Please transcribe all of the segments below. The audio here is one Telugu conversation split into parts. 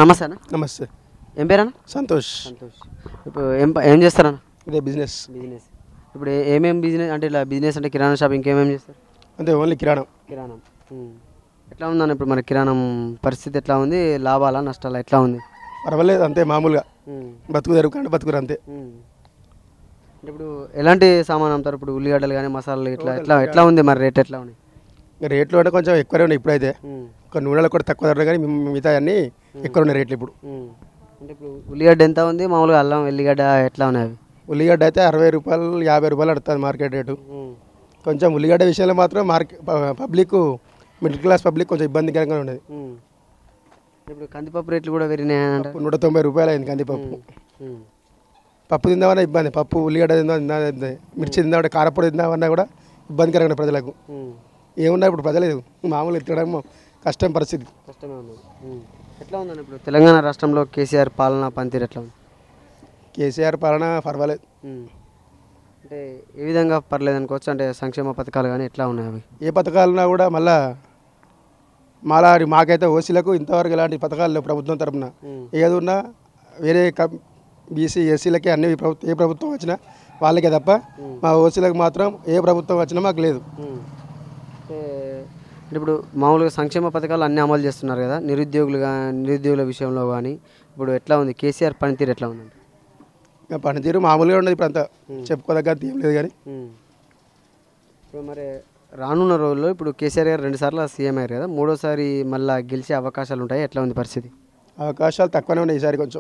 నమస్తే అన్న నమస్తే ఏం పేరు అన్న సంతోష్ సంతోష్ ఇప్పుడు ఏం ప- ఏం చేస్తారన్న ఇదే బిజినెస్ బిజినెస్ ఇప్పుడు ఏ- ఏమేం బిజినెస్ అంటే ఇలా బిజినెస్ అంటే కిరాణా షాప్ ఇంకేమేం చేస్తారు అంతే ఓన్లీ కిరాణం కిరాణం ఎట్లా ఉందన్న ఇప్పుడు మన కిరాణం పరిస్థితి ఎట్లా ఉంది లాభాలా నష్టాలా ఎట్లా ఉంది పర్వాలేదు అంతే మామూలుగా బతుకు తెరుకంటే బతుకురు అంతే అంటే ఇప్పుడు ఎలాంటి సామాన్ అమ్ముతారు ఇప్పుడు ఉల్లిగడ్డలు కానీ మసాలాలు ఇట్లా ఎట్లా ఎట్లా ఉంది మరి రేట్ ఎట్లా ఉన్నాయి ఇంకా రేట్లు అంటే కొంచెం ఎక్కువనే ఉన్నాయి ఇప్పుడైతే ఒక నూనెలు కూడా తక్కువ ధర కానీ మి- మిగతా అన్నీ ఎక్కువ ఉన్నాయి రేట్లు ఇప్పుడు అంటే ఇప్పుడు ఉల్లిగడ్డ ఎంత ఉంది మామూలుగా అల్లం ఎల్లిగడ్డ ఎట్లా ఉన్నాయి అవి ఉల్లిగడ్డ అయితే అరవై రూపాయలు యాభై రూపాయలు అడుతుంది మార్కెట్ రేటు కొంచెం ఉల్లిగడ్డ విషయంలో మాత్రం market public middle class public కొంచెం ఇబ్బందికరంగా ఉండేది ఇప్పుడు కందిపప్పు రేట్లు కూడా పెరిగినాయంట పప్పు నూట తొంభై రూపాయలు అయింది కందిపప్పు పప్పు తిందామన్నా ఇబ్బంది పప్పు ఉల్లిగడ్డ తిందాం తిందా ఇబ్బంది. మిర్చి తిందామంటే కారపొడి తిందామన్నా కూడా ఇబ్బందికరంగా ఉంది ప్రజలకు ఏమున్నా ఇప్పుడు ప్రజలేదు మామూలు ఎత్తడం కష్టం పరిస్థితి కష్టమే ఉంది ఎట్లా ఉందండి ఇప్పుడు తెలంగాణ రాష్ట్రంలో కేసీఆర్ పాలన పనితీరు ఎట్లా ఉంది కేసీఆర్ పాలన పర్వాలేదు అంటే ఏ విధంగా పర్లేదు అనుకోవచ్చు అంటే సంక్షేమ పథకాలు కానీ ఎట్లా ఉన్నాయి అవి ఏ పథకాలున్నా కూడా మళ్ళా మాలాడి మాకైతే ఓసీలకు ఇంతవరకు ఇలాంటి పథకాలు లేవు ప్రభుత్వం తరపున ఏది ఉన్నా వేరే బీసీ ఎస్సీలకి అన్ని ప్రభుత్వం ఏ ప్రభుత్వం వచ్చినా వాళ్ళకే తప్ప మా ఓసీలకు మాత్రం ఏ ప్రభుత్వం వచ్చినా మాకు లేదు అంటే అంటే ఇప్పుడు మామూలుగా సంక్షేమ పథకాలు అన్నీ అమలు చేస్తున్నారు కదా నిరుద్యోగులు గా నిరుద్యోగుల విషయంలో కానీ ఇప్పుడు ఎట్లా ఉంది కేసీఆర్ పనితీరు ఎట్లా ఉందండి ఇంకా పనితీరు మామూలుగా ఉండదు ఇప్పుడు అంతా చెప్పుకోదగ్గ ఏం లేదు కానీ ఇప్పుడు మరి రానున్న రోజుల్లో ఇప్పుడు కేసీఆర్ గారు రెండుసార్లు సీఎం అయ్యారు కదా మూడోసారి మళ్ళీ గెలిచే అవకాశాలు ఉంటాయి ఎట్లా ఉంది పరిస్థితి అవకాశాలు తక్కువనే ఉన్నాయి ఈసారి కొంచెం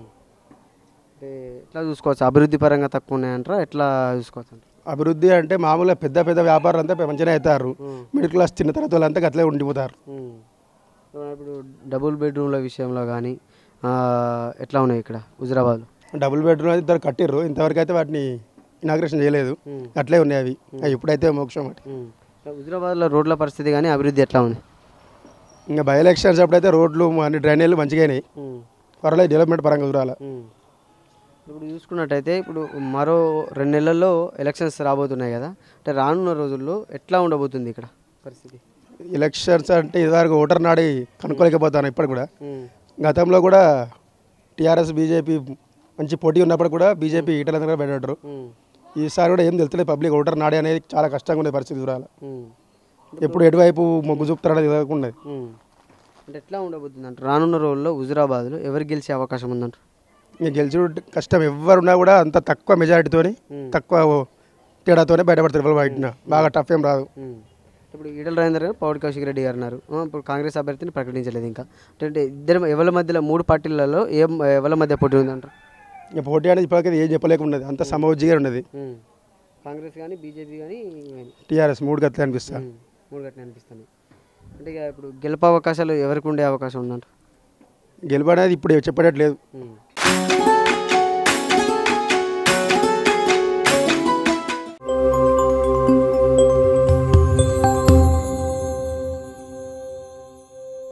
అంటే ఎట్లా చూసుకోవచ్చు అభివృద్ధి పరంగా తక్కువ ఉన్నాయంటారా ఎట్లా చూసుకోవచ్చు అంటారు అభివృద్ధి అంటే మామూలుగా పెద్ద పెద్ద వ్యాపారాలు అంతా మంచిగానే అవుతారు మిడిల్ క్లాస్ చిన్న తరగతి వాళ్ళంతా అట్లే ఉండిపోతారు ఇప్పుడు డబుల్ బెడ్రూమ్ల విషయంలో కానీ ఎట్లా ఉన్నాయి ఇక్కడ హుజరాబాద్లో డబుల్ బెడ్రూమ్ అయితే ఇద్దరు కట్టిర్రు ఇంతవరకు అయితే వాటిని ఇనాగ్రేషన్ చేయలేదు అట్లే ఉన్నాయి అవి అవి ఇప్పుడైతే మోక్షం వాటి హుజరాబాద్లో రోడ్ల పరిస్థితి కానీ అభివృద్ధి ఎట్లా ఉంది ఇంకా బై ఎలక్షన్స్ అప్పుడైతే రోడ్లు అన్ని డ్రైనేజీలు మంచిగా అయినాయి పర్వాలేదు డెవలప్మెంట్ పరంగా చూడాలి ఇప్పుడు చూసుకున్నట్టయితే ఇప్పుడు మరో రెండు నెలల్లో ఎలక్షన్స్ రాబోతున్నాయి కదా అంటే రానున్న రోజుల్లో ఎట్లా ఉండబోతుంది ఇక్కడ పరిస్థితి ఎలక్షన్స్ అంటే ఇదివరకు ఓటర్ నాడి కనుక్కోలేకపోతాను ఇప్పటి కూడా గతంలో కూడా టీఆర్ఎస్ బీజేపీ మంచి పోటీ ఉన్నప్పుడు కూడా బీజేపీ ఈటలందరూ పెట్టారు ఈసారి కూడా ఏం తెలుస్తలేదు పబ్లిక్ ఓటర్ నాడి అనేది చాలా కష్టంగా ఉండే పరిస్థితి చూడాలి ఎప్పుడు ఎటువైపు మొగ్గు చూపుతారనేది తెలియకుండా అంటే ఎట్లా ఉండబోతుంది అంటారు రానున్న రోజుల్లో హుజరాబాద్లో ఎవరు గెలిచే అవకాశం ఉందంటారు ఇంకా గెలిచుడు కష్టం ఎవరున్నా కూడా అంత తక్కువ మెజారిటీతోని తక్కువ తేడాతోనే బయటపడతారు ఎవరు బయటన బాగా టఫ్ ఏం రాదు ఇప్పుడు ఈటల రాజేందర్ గారు పవన్ కౌశిక్ రెడ్డి గారు ఉన్నారు ఆ, ఇప్పుడు కాంగ్రెస్ అభ్యర్థిని ప్రకటించలేదు ఇంకా అంటే ఇద్దరు ఎవరి మధ్యలో మూడు పార్టీలలో ఏం ఎవరి మధ్య పోటీ ఉందంటారు ఇంకా పోటీ అనేది ఇప్పటికైతే ఏం చెప్పలేకున్నది అంత సమోజ్జిగా ఉన్నది కాంగ్రెస్ కానీ బీజేపీ కానీ టీఆర్ఎస్ మూడు గట్లే అనిపిస్తా మూడు గట్టిన అనిపిస్తుంది అంటే ఇక ఇప్పుడు గెలుపు అవకాశాలు ఎవరికి ఉండే అవకాశం ఉందంటారు గెలుపు అనేది ఇప్పుడు చెప్పేటట్టు లేదు